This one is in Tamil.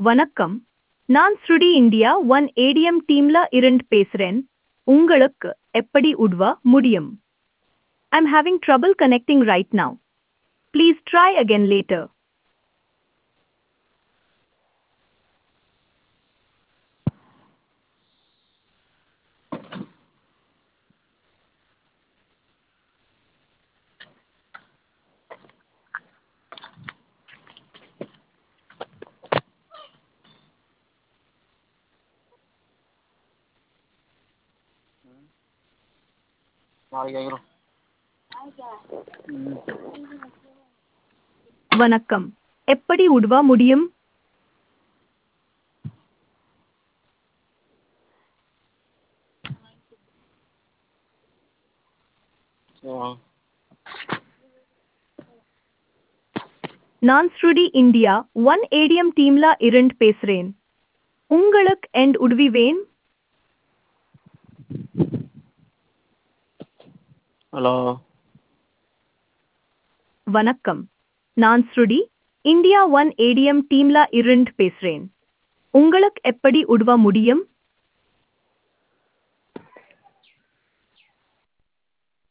வணக்கம் நான் ஸ்ருடி இந்தியா ஒன் ஏடிஎம் டீம்ல இருந்து பேசுறேன் உங்களுக்கு எப்படி உதவ முடியும் I'm having trouble connecting right now please try again later நாளைக்கு கேட்குறோம் ம் வணக்கம் எப்படி உதவ முடியும் சரி வாங்க நான் ஸ்ருடி இந்தியா ஒன் ஏடிஎம் டீம்ல இருந்து பேசுறேன் உங்களுக்கு எண்ட் உதவி வேணும் ஹலோ வணக்கம் நான் ஸ்ருடி இந்தியா ஒன் ஏடிஎம் டீம்ல இருந்து பேசுறேன் உங்களுக்கு எப்படி உதவ முடியும்